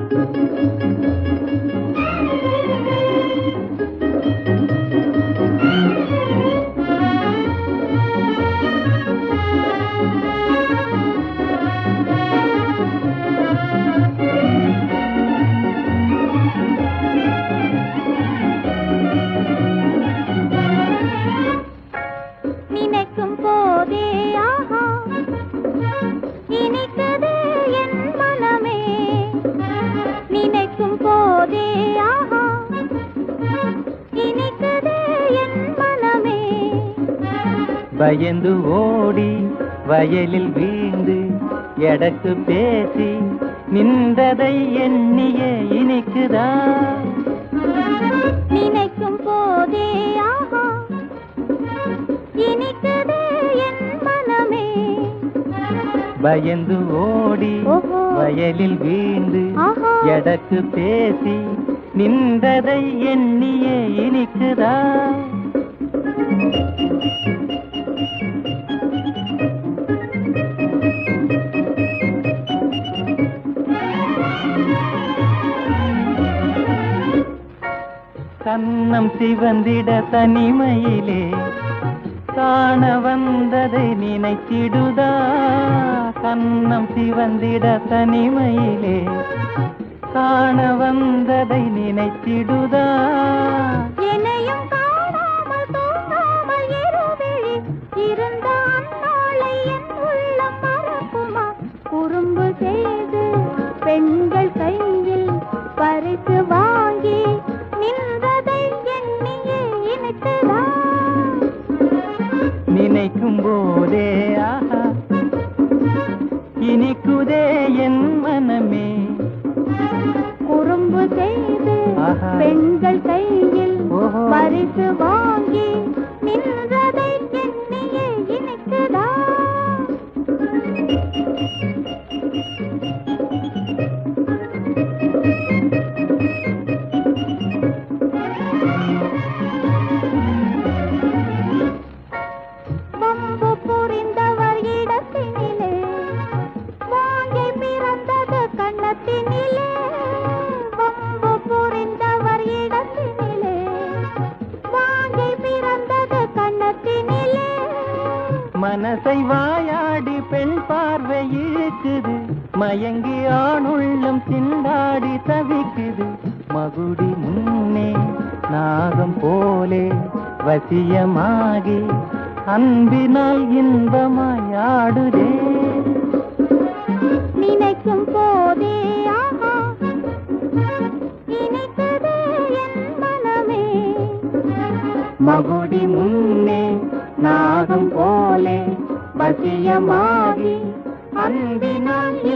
நினைக்கும் போதே ஆஹா இனிக்குது என் மனமே நினைக்கும் போதே ஆஹா இனிக்குது என் மனமே பயந்து ஓடி வயலில் வீழ்ந்து எடக்கு பேசி நின்றதை எண்ணிய இனிக்குதா நினைக்கும் போதே ஆஹா இனிக்குது என் மனமே பயந்து ஓடி ஓஹோ. வயலில் வீழ்ந்து ஆஹா. எடக்கு பேசி நின்றதை எண்ணிய இனிக்குதா கண்ணம் சிவந்திட தனிமையிலே காண வந்ததை நினைத்திடுதா கண்ணம் சிவந்திட தனிமையிலே காண வந்ததை நினைத்திடுதா என்னையும் காணாமல் தூங்காமல் இருவிழி இருந்த அந்நாளை என் உள்ளம் மறக்குமா குறும்பு செய்து பெண்கள் கையில் பரிசு வாங்கி நின்றதை எண்ணியே இனித்ததா நினைக்கும் போதே ஆஹா இனிக்குதே என் மனமே குறும்பு செய்து ஆஹா. பெண்கள் கையில் ஓஹோ. பரிசு வாங்கி நின்றதை எண்ணியே இனிக்குதா வம்பு புரிந்தவர் இடத்தினிலே வாங்கை பிறந்தது கண்ணத்தினிலே வம்பு புரிந்தவர் இடத்தினிலே வாங்கை பிறந்தது கண்ணத்தினிலே மனசை வாயாடி பெண் பார்வை இழுக்குது மயங்கி ஆணுள்ளம் திண்டாடி தவிக்குது மகுடி முன்னே நாகம் போலே வசியமாகி அன்பினால் இன்பமாய் ஆடுதே நினைக்கும் போதே ஆஹா இனித்தது என் மனமே மகுடி முன்னே நாகம் போலே வசியமாகி அன்பினால்